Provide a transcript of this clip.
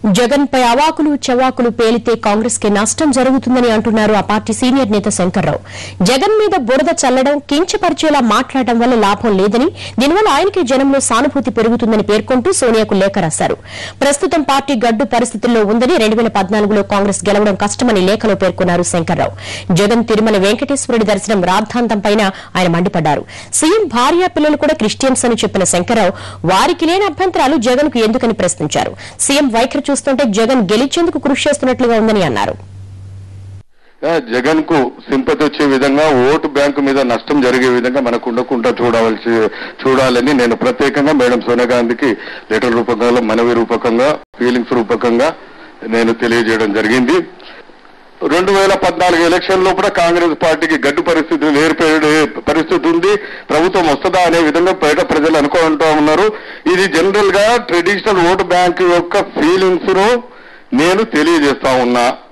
జగన్ పై అవాకులు చవాకులు పేలితే కాంగ్రెస్ కి నష్టం జరుగుతుందని అంటున్నారు ఆ పార్టీ సీనియర్ నేత శంకర్రావు జగన్ మీద బురద చల్లడం కించపరిచేలా మాట్లాడడం వల్ల లాభం లేదని దీనివల్ల ఆయనకి జనంలో సానుభూతి పెరుగుతుందని పేర్కొంటూ సోనియాకు లేఖ రాశారు ప్రస్తుతం పార్టీ గడ్డు పరిస్థితుల్లో ఉందని రెండు వేల పద్నాలుగులో కాంగ్రెస్ గెలవడం కష్టమని లేఖలో పేర్కొన్నారు శంకర్రావు జగన్ తిరుమల వెంకటేశ్వరుడి దర్శనం రాద్ధాంతంపైన ఆయన మండిపడ్డారు సీఎం భార్య పిల్లలు కూడా క్రిస్టియన్స్ అని చెప్పిన శంకర్రావు వారికి లేని అభ్యంతరాలు జగన్ కు ఎందుకని ప్రశ్నించారు సీఎం వైఖరి చూస్తుంటే జగన్ గెలిచేందుకు కృషి చేస్తున్నట్లుగా ఉందని అన్నారు జగన్ కు సింపతి వచ్చే విధంగా ఓటు బ్యాంకు మీద నష్టం జరిగే విధంగా మనకు ఉండకుండా చూడవలసి చూడాలని నేను ప్రత్యేకంగా మేడం సోనియా గాంధీకి లెటర్ రూపకంగా మనవి రూపకంగా ఫీలింగ్స్ రూపకంగా నేను తెలియజేయడం జరిగింది రెండు వేల పద్నాలుగు ఎలక్షన్ లో కూడా కాంగ్రెస్ పార్టీకి గడ్డు పరిస్థితులు ఏర్పడే పరిస్థితి ఉంది ప్రభుత్వం వస్తుందా అనే విధంగా బయట ప్రజలు అనుకుంటూ ఉన్నారు ఇది జనరల్ గా ట్రెడిషనల్ ఓటు బ్యాంక్ యొక్క ఫీలింగ్స్ ను నేను తెలియజేస్తా ఉన్నా